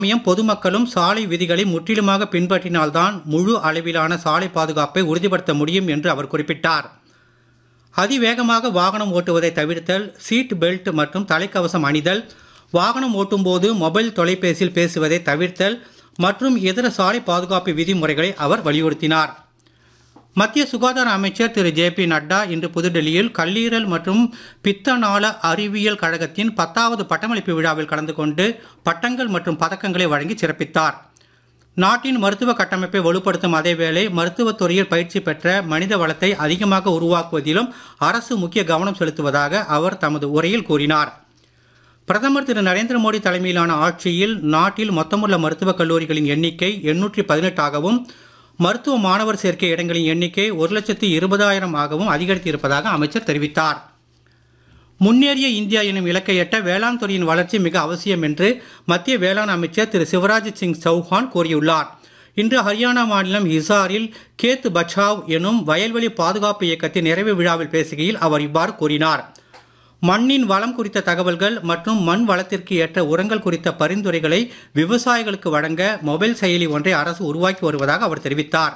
சமயம் பொதுமக்களும் சாலை விதிகளை முற்றிலுமாக பின்பற்றினால்தான் முழு அளவிலான சாலை பாதுகாப்பை உறுதிப்படுத்த முடியும் என்று அவர் குறிப்பிட்டார் அதிவேகமாக வாகனம் ஓட்டுவதை தவிர்த்தல் சீட் பெல்ட் மற்றும் தலைக்கவசம் அணிதல் வாகனம் ஓட்டும்போது மொபைல் தொலைபேசியில் பேசுவதை தவிர்த்தல் மற்றும் இதர சாலை பாதுகாப்பு விதிமுறைகளை அவர் வலியுறுத்தினார் மத்திய சுகாதார அமைச்சர் திரு ஜே பி நட்டா இன்று புதுடெல்லியில் கல்லீரல் மற்றும் பித்தநாள அறிவியல் கழகத்தின் பத்தாவது பட்டமளிப்பு விழாவில் கலந்து கொண்டு பட்டங்கள் மற்றும் பதக்கங்களை வழங்கி சிறப்பித்தார் நாட்டின் மருத்துவ கட்டமைப்பை வலுப்படுத்தும் அதேவேளை மருத்துவத் துறையில் பயிற்சி பெற்ற மனித வளத்தை அதிகமாக உருவாக்குவதிலும் அரசு முக்கிய கவனம் செலுத்துவதாக அவர் தமது உரையில் கூறினார் பிரதமர் திரு நரேந்திர மோடி தலைமையிலான ஆட்சியில் நாட்டில் மொத்தமுள்ள மருத்துவக் கல்லூரிகளின் எண்ணிக்கை எண்ணூற்றி பதினெட்டாகவும் மருத்துவ மாணவர் சேர்க்கை இடங்களின் எண்ணிக்கை ஒரு லட்சத்தி இருபதாயிரம் ஆகவும் அதிகரித்திருப்பதாக அமைச்சர் தெரிவித்தார் முன்னேறிய இந்தியா எனும் இலக்கை எட்ட வேளாண் துறையின் வளர்ச்சி மிக அவசியம் என்று மத்திய வேளாண் அமைச்சர் திரு சிவராஜ் சிங் சௌஹான் கூறியுள்ளார் இன்று ஹரியானா மாநிலம் ஹிசாரில் கேத் பச்சாவ் எனும் வயல்வெளி பாதுகாப்பு இயக்கத்தின் நிறைவு விழாவில் பேசுகையில் அவர் இவ்வாறு கூறினார் மண்ணின் வளம் குறித்த தகவல்கள் மற்றும் மண் வளத்திற்கு ஏற்ற உரங்கள் குறித்த பரிந்துரைகளை விவசாயிகளுக்கு வழங்க மொபைல் செயலி ஒன்றை அரசு உருவாக்கி வருவதாக அவர் தெரிவித்தார்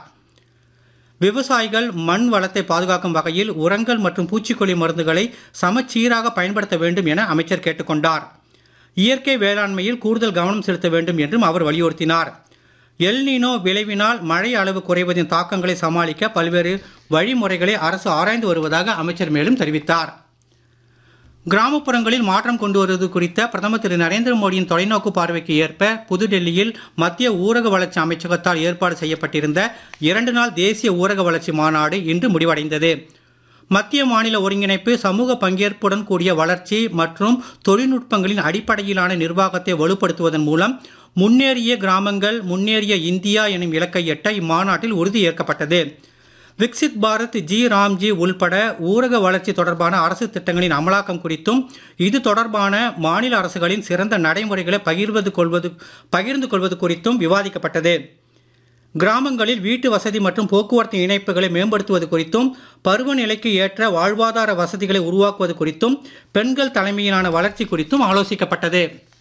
விவசாயிகள் மண் வளத்தை பாதுகாக்கும் வகையில் உரங்கள் மற்றும் பூச்சிக்கொல்லி மருந்துகளை சமச்சீராக பயன்படுத்த வேண்டும் என அமைச்சர் கேட்டுக்கொண்டார் இயற்கை வேளாண்மையில் கூடுதல் கவனம் செலுத்த வேண்டும் என்றும் அவர் வலியுறுத்தினார் எல்னினோ விளைவினால் மழை அளவு குறைவதின் தாக்கங்களை சமாளிக்க பல்வேறு வழிமுறைகளை அரசு ஆராய்ந்து வருவதாக அமைச்சர் மேலும் தெரிவித்தார் கிராமப்புறங்களில் மாற்றம் கொண்டு வருவது குறித்த பிரதமர் திரு நரேந்திர மோடியின் தொலைநோக்கு பார்வைக்கு ஏற்ப புதுடெல்லியில் மத்திய ஊரக வளர்ச்சி அமைச்சகத்தால் ஏற்பாடு செய்யப்பட்டிருந்த இரண்டு நாள் தேசிய ஊரக வளர்ச்சி மாநாடு இன்று முடிவடைந்தது மத்திய மாநில ஒருங்கிணைப்பு சமூக பங்கேற்புடன் கூடிய வளர்ச்சி மற்றும் தொழில்நுட்பங்களின் அடிப்படையிலான நிர்வாகத்தை வலுப்படுத்துவதன் மூலம் முன்னேறிய கிராமங்கள் முன்னேறிய இந்தியா எனும் இலக்கை எட்ட இம்மாநாட்டில் உறுதி ஏற்கப்பட்டது விக்சித் பாரத் ஜி ராம்ஜி உள்பட ஊரக வளர்ச்சி தொடர்பான அரசு திட்டங்களின் அமலாக்கம் குறித்தும் இது தொடர்பான மாநில அரசுகளின் சிறந்த நடைமுறைகளை பகிர்வது கொள்வது பகிர்ந்து கொள்வது குறித்தும் விவாதிக்கப்பட்டது கிராமங்களில் வீட்டு வசதி மற்றும் போக்குவரத்து இணைப்புகளை மேம்படுத்துவது குறித்தும் பருவநிலைக்கு ஏற்ற வாழ்வாதார வசதிகளை உருவாக்குவது குறித்தும் பெண்கள் தலைமையிலான வளர்ச்சி குறித்தும் ஆலோசிக்கப்பட்டது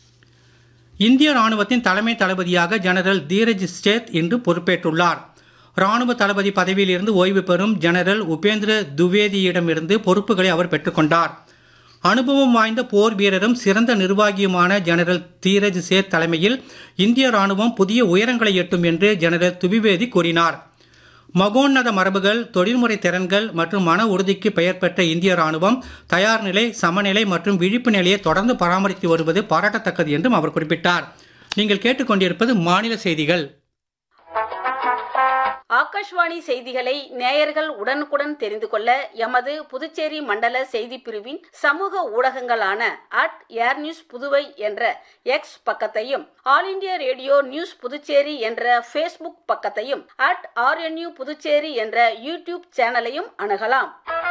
இந்திய ராணுவத்தின் தலைமை தளபதியாக ஜெனரல் தீரஜ் சேத் இன்று பொறுப்பேற்றுள்ளார் ராணுவ தளபதி பதவியில் இருந்து ஓய்வு பெறும் ஜெனரல் உபேந்திர துவேதியிடமிருந்து பொறுப்புகளை அவர் பெற்றுக்கொண்டார் அனுபவம் வாய்ந்த போர் வீரரும் சிறந்த நிர்வாகியுமான ஜெனரல் தீரஜ் சேத் தலைமையில் இந்திய ராணுவம் புதிய உயரங்களை எட்டும் என்று ஜெனரல் துவிவேதி கூறினார் மகோன்னத மரபுகள் தொழில்முறை திறன்கள் மற்றும் மன உறுதிக்கு பெயர் பெற்ற இந்திய ராணுவம் தயார் நிலை சமநிலை மற்றும் விழிப்பு நிலையை தொடர்ந்து பராமரித்து வருவது பாராட்டத்தக்கது என்றும் அவர் குறிப்பிட்டார் நீங்கள் கேட்டுக்கொண்டிருப்பது மாநில செய்திகள் ஆகாஷ்வாணி செய்திகளை நேயர்கள் உடனுக்குடன் தெரிந்து கொள்ள எமது புதுச்சேரி மண்டல செய்தி பிரிவின் சமூக ஊடகங்களான அட் ஏர் நியூஸ் புதுவை என்ற எக்ஸ் பக்கத்தையும் All India Radio news Puducherry என்ற ஃபேஸ்புக் பக்கத்தையும் அட் ஆர்என்யூ புதுச்சேரி என்ற யூடியூப் சேனலையும் அணுகலாம்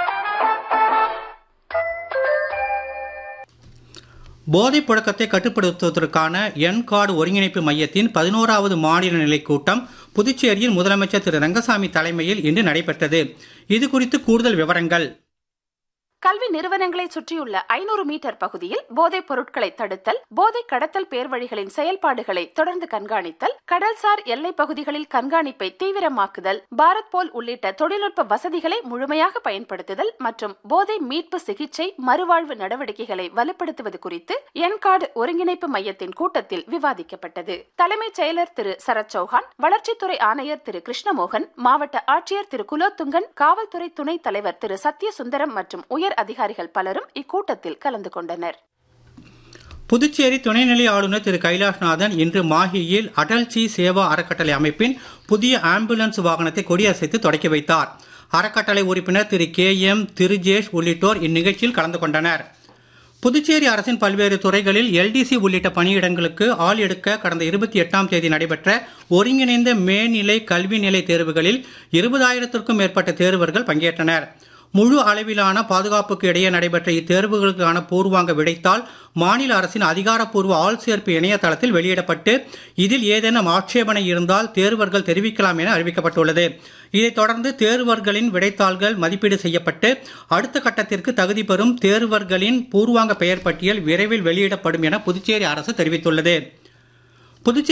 போதைப் புழக்கத்தை கட்டுப்படுத்துவதற்கான என் கார்டு ஒருங்கிணைப்பு மையத்தின் பதினோராவது மாநில நிலை கூட்டம் புதுச்சேரியில் முதலமைச்சர் திரு ரங்கசாமி தலைமையில் இன்று நடைபெற்றது இது குறித்து கூடுதல் விவரங்கள் கல்வி நிறுவனங்களை சுற்றியுள்ள ஐநூறு மீட்டர் பகுதியில் போதைப் பொருட்களை தடுத்தல் போதை கடத்தல் பேர்வழிகளின் செயல்பாடுகளை தொடர்ந்து கண்காணித்தல் கடல்சார் எல்லைப் பகுதிகளில் கண்காணிப்பை தீவிரமாக்குதல் பாரத் போல் உள்ளிட்ட தொழில்நுட்ப வசதிகளை முழுமையாக பயன்படுத்துதல் மற்றும் போதை மீட்பு சிகிச்சை மறுவாழ்வு நடவடிக்கைகளை வலுப்படுத்துவது குறித்து என்கார்டு ஒருங்கிணைப்பு மையத்தின் கூட்டத்தில் விவாதிக்கப்பட்டது தலைமைச் செயலர் திரு சரத் சௌஹான் வளர்ச்சித்துறை ஆணையர் திரு கிருஷ்ணமோகன் மாவட்ட ஆட்சியர் திரு குலோத்துங்கன் காவல்துறை துணைத் தலைவர் திரு சத்யசுந்தரம் மற்றும் உயர் உயர் அதிகாரிகள் பலரும் இக்கூட்டத்தில் கலந்து கொண்டனர் புதுச்சேரி துணைநிலை ஆளுநர் திரு கைலாஷ்நாதன் இன்று மாஹியில் அடல்ஜி சேவா அறக்கட்டளை அமைப்பின் புதிய ஆம்புலன்ஸ் வாகனத்தை கொடியசைத்து தொடக்கி வைத்தார் அறக்கட்டளை உறுப்பினர் திரு கே எம் திருஜேஷ் உள்ளிட்டோர் இந்நிகழ்ச்சியில் கலந்து கொண்டனர் புதுச்சேரி அரசின் பல்வேறு துறைகளில் எல்டிசி உள்ளிட்ட பணியிடங்களுக்கு ஆள் எடுக்க கடந்த இருபத்தி எட்டாம் தேதி நடைபெற்ற ஒருங்கிணைந்த மேல்நிலை கல்வி நிலை தேர்வுகளில் இருபதாயிரத்திற்கும் மேற்பட்ட தேர்வர்கள் பங்கேற்றனர் முழு அளவிலான பாதுகாப்புக்கு இடையே நடைபெற்ற இத்தேர்வுகளுக்கான பூர்வாங்க விடைத்தால் மாநில அரசின் அதிகாரப்பூர்வ ஆள் சேர்ப்பு இணையதளத்தில் வெளியிடப்பட்டு இதில் ஏதேனும் ஆட்சேபனை இருந்தால் தேர்வர்கள் தெரிவிக்கலாம் என அறிவிக்கப்பட்டுள்ளது இதைத் தொடர்ந்து தேர்வர்களின் விடைத்தாள்கள் மதிப்பீடு செய்யப்பட்டு அடுத்த கட்டத்திற்கு தகுதி பெறும் தேர்வர்களின் பூர்வாங்க பெயர் பட்டியல் விரைவில் வெளியிடப்படும் என புதுச்சேரி அரசு தெரிவித்துள்ளது புதுச்சேரி